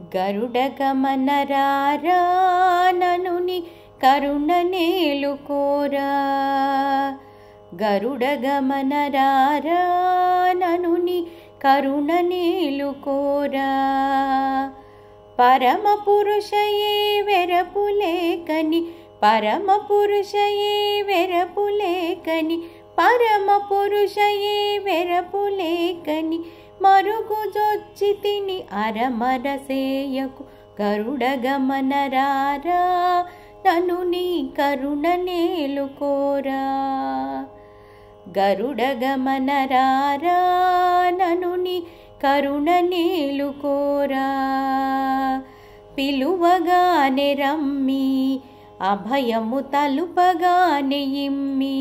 గరుడ గమనరారా ననుని కరుణ నేలుకోరా గరుడ గమనరారా ననుని కరుణ నేలుకోరా పరమ పురుషయే వెరపులేకని పరమ పురుషయే వెరపులేకని పరమ పురుషయే వెరపులేకని మరుగుజొచ్చి తిని అరమరసేయకు గరుడ గమనరారా నను నీ కరుణ నేలుకోరా గరుడ గమనరారా నను నీ కరుణ నేలుకోరా పిలువగానే రమ్మి అభయము తలుపగానే ఇమ్మి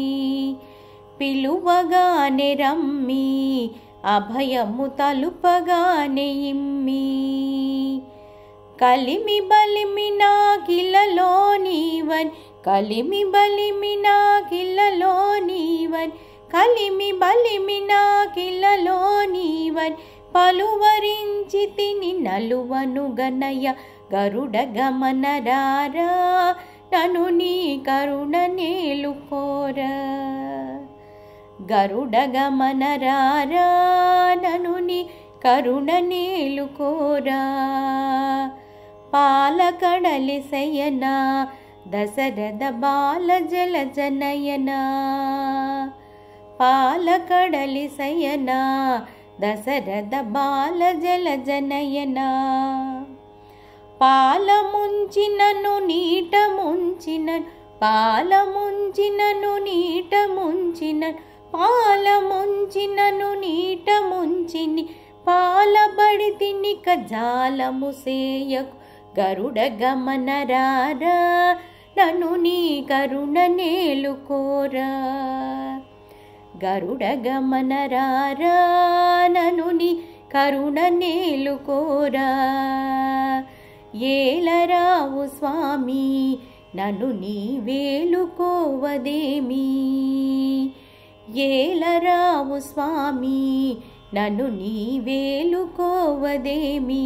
పిలువగానే రమ్మి అభయము తలుపగానే ఇమ్మి కలిమి బలిమి నాకిలలో నీవన్ కలిమి బలిమి నాకిలలో నీవన్ కలిమి బలిమి నాకిలలో నీవన్ పలువరించి తిని నలువను గనయ గరుడ గమనరారా నను నీ కరుణ నేలుకోరా గరుడ గమనరారా నను నీ కరుణ నేలుకోరా పాలకడలి శయన దశరథ బాల జల జనయన పాలకడలి శయన దశరథ బాల జల జనయన పాల ముంచినను నీట ముంచిన పాల ముంచినను నీట ముంచిన పాల ముంచినను నీట ముంచిని పాలబడి తినిక జాలము సేయకు గరుడ గమనరారా నను నీ కరుణ నేలుకోరా గరుడ గమనరారా నను నీ కరుణ నేలుకోరా ఏలరావు స్వామి నన్ను నీ వేలుకోవదేమి ఏలరావు స్వామి నన్ను నీ వేలుకోవదేమి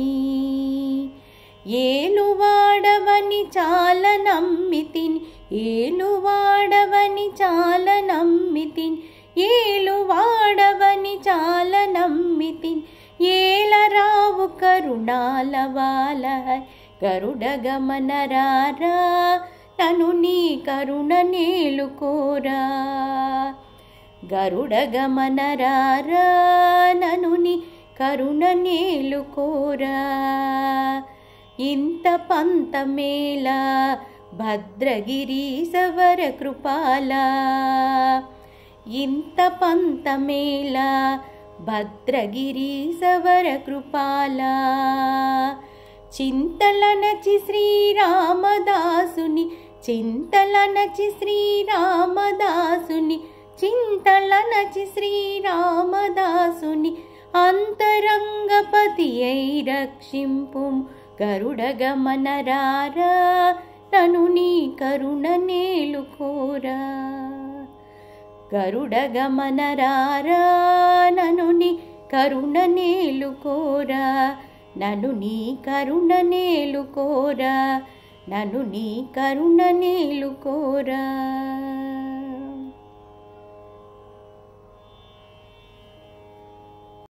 ఏలువాడవని చాలా నమ్మితిని ఏలువాడవని చాలా నమ్మితిని ఏలువాడవని చాలా నమ్మితిని ఏలరావు కరుణాల వాల గరుడ గమనరారా నను నీ కరుణ నేలుకోరా గరుడ గమనరారా నను నీ కరుణ నేలుకోరా ఇంత పంతమేళ భద్రగిరి సవర కృపాల ఇంత పంతమేళ భద్రగిరి సవర కృపాల చింతలనచి శ్రీరామదాసుని చింతలనచి శ్రీరామదాసుని చింతలనచి శ్రీరామదాసుని అంతరంగపతి అయి రక్షింపు గరుడ గమనరారా నను నీ కరుణ నేలుకోరా గరుడ గమనరారా నను నీ కరుణ నేలుకోరా నను నీ కరుణ నేలుకోరా నను నీ కరుణ నేలుకోరా